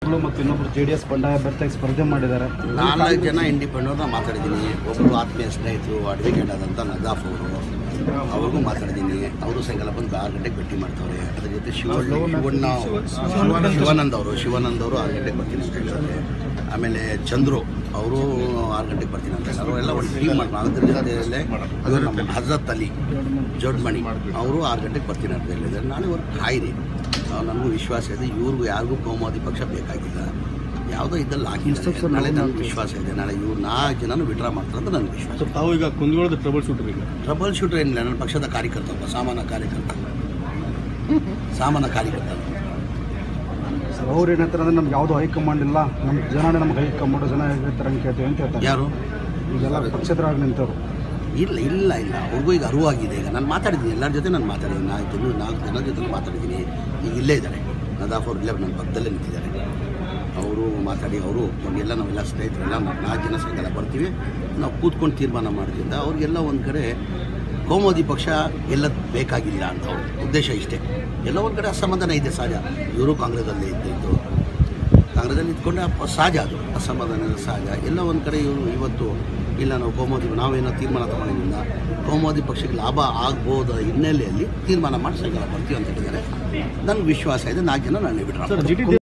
ಇಂಡಿಪೆಂಡೆಂಟ್ಗಳು ಮತ್ತು ಇನ್ನೊಬ್ರು J D S ಬಂಡಾಯ ಅಭ್ಯರ್ಥಿಯಾಗಿ ಸ್ಪರ್ಧೆ ಮಾಡಿದ್ದಾರೆ ನಾಲ್ಕು ಜನ ಇಂಡಿಪೆಂಡೆಂಟ್ ಮಾತಾಡಿದ್ದೀನಿ ಒಬ್ಬರು ಆತ್ಮೀಯ ಸ್ನೇಹಿತರು ಅಡ್ವೊಕೇಟ್ ಆದಂಥ ನದಾಫ್ ಅವರು ಅವ್ರಿಗೂ ಮಾತಾಡಿದ್ದೀನಿ ಅವರು ಸಾಯಂಕಾಲ ಬಂದು ಆರು ಗಂಟೆಗೆ ಭೇಟಿ ಮಾಡ್ತವ್ರೆ ಅದ್ರ ಜೊತೆ ಶಿವಣ್ಣ ಶಿವಣ್ಣ ಶಿವಾನಂದ್ ಅವರು ಶಿವಾನಂದ್ ಅವರು ಆರು ಗಂಟೆಗೆ ಬರ್ತೀನಿ ಅಂತ ಹೇಳಿದ್ದಾರೆ ಆಮೇಲೆ ಚಂದ್ರು ಅವರು ಆರು ಗಂಟೆಗೆ ಬರ್ತೀನಿ ಅಂತ ಹೇಳಿದ್ರು ಎಲ್ಲ ಒಂದು ಟೀಮ್ ಮಾಡಿ ಅದ್ರ ಜೊತೆಯಲ್ಲೇ ಅದು ನಮ್ಮ ಹಜರತ್ ಅಲಿ ಜೋಡ್ಮಣಿ ಅವರು ಆರು ಗಂಟೆಗೆ ಬರ್ತೀನಿ ಅಂತ ಹೇಳಿದ್ದಾರೆ ನಾಳೆ ಅವ್ರು ಕಾಯಿರಿ ಅವ್ರು ನನಗೂ ವಿಶ್ವಾಸ ಇದೆ ಇವ್ರಿಗೂ ಯಾರಿಗೂ ಕೋಮಾದಿ ಪಕ್ಷ ಬೇಕಾಗಿಲ್ಲ ಯಾವುದೋ ಇದ್ದಲ್ಲಿ ಹಾಕಿದ್ದಾರೆ ನಾಳೆ ನನಗೆ ವಿಶ್ವಾಸ ಇದೆ ನಾಳೆ ಇವ್ರು ನಾಲ್ಕು ಜನನು ವಿಡ್ರಾ ಮಾಡ್ತಾರೆ ಅಂತ ನನಗೆ ವಿಶ್ವಾಸ ಸರ್ ತಾವು ಈಗ ಕುಂದಗೋಳದ ಟ್ರಬಲ್ ಶೂಟರ್ ಈಗ ಟ್ರಬಲ್ ಶೂಟರ್ ಏನಿಲ್ಲ ನನ್ನ ಪಕ್ಷದ ಕಾರ್ಯಕರ್ತ ಒಬ್ಬ ಸಾಮಾನ್ಯ ಕಾರ್ಯಕರ್ತ ಸಾಮಾನ್ಯ ಕಾರ್ಯಕರ್ತ ಸರ್ ಅವ್ರು ಏನು ಹೇಳ್ತಾರೆ ಅಂದ್ರೆ ನಮ್ಗೆ ಯಾವುದೋ ಹೈಕಮಾಂಡ್ ಇಲ್ಲ ನಮ್ಮ ಜನನೇ ನಮ್ಗೆ ಹೈಕಮಾಂಡ್ ಜನ ಹೇಳ್ತಾರೆ ಅಂತ ಕೇಳ್ತೀವಿ ಅಂತ ಹೇಳ್ತಾರೆ ಯಾರು ಈಗೆಲ್ಲ ಪಕ್ಷದರಾಗಿ ನಿಂತವ್ರು ಇಲ್ಲ ಇಲ್ಲ ಇಲ್ಲ ಅವ್ರಿಗೂ ಈಗ ಅರಿವಾಗಿದೆ ಈಗ ನಾನು ಮಾತಾಡಿದ್ದೀನಿ ಎಲ್ಲರ ಜೊತೆ ನಾನು ಮಾತಾಡಿದ್ದೀನಿ ನಾಲ್ಕು ಜನ ನಾಲ್ಕು ಜನ ಜೊತೆ ಮಾತಾಡಿದ್ದೀನಿ ಈಗ ಇಲ್ಲೇ ಇದ್ದಾರೆ ನದಾಫ್ ಅವ್ರು ಇಲ್ಲೇ ನನ್ನ ಪಕ್ಕದಲ್ಲೇ ನಿಂತಿದ್ದಾರೆ ಅವರು ಮಾತಾಡಿ ಅವರು ಎಲ್ಲ ನಾವೆಲ್ಲ ಸ್ನೇಹಿತರೆಲ್ಲ ನಾವು ನಾಲ್ಕು ಜನ ಸಾಯಂಕಾಲ ಬರ್ತೀವಿ ನಾವು ಕೂತ್ಕೊಂಡು ತೀರ್ಮಾನ ಮಾಡ್ತಿದ್ದ ಅವ್ರಿಗೆಲ್ಲ ಒಂದು ಕಡೆ ಕೋಮೋದಿ ಪಕ್ಷ ಎಲ್ಲ ಬೇಕಾಗಿಲ್ಲ ಅಂತ ಅವ್ರ ಉದ್ದೇಶ ಇಷ್ಟೇ ಎಲ್ಲ ಒಂದು ಕಡೆ ಅಸಮಾಧಾನ ಇದೆ ಸಹಜ ಇವರು ಕಾಂಗ್ರೆಸ್ಸಲ್ಲೇ ಇದ್ದಿದ್ದು ಕಾಂಗ್ರೆಸ್ಸಲ್ಲಿ ಇದ್ಕೊಂಡೆ ಅಪ್ಪ ಸಹಜ ಅದು ಅಸಮಾಧಾನ ಸಹಜ ಎಲ್ಲ ಒಂದು ಕಡೆ ಇವರು ಇವತ್ತು ಇಲ್ಲ ನಾವು ಕೋಮೋದಿ ನಾವೇನೋ ತೀರ್ಮಾನ ತಗೊಂಡಿಲ್ಲ ಕೋಮೋದಿ ಪಕ್ಷಕ್ಕೆ ಲಾಭ ಆಗ್ಬೋದ ಹಿನ್ನೆಲೆಯಲ್ಲಿ ತೀರ್ಮಾನ ಮಾಡಿ ಸಾಯಂಕಾಲ ಬರ್ತೀವಿ ಅಂತ ಹೇಳಿದ್ದಾರೆ ನನಗೆ ವಿಶ್ವಾಸ ಇದೆ ನಾಲ್ಕು ಜನ ನಾನು ಬಿಟ್ಟರೆ ಸರ್ ಜಿ ಟಿ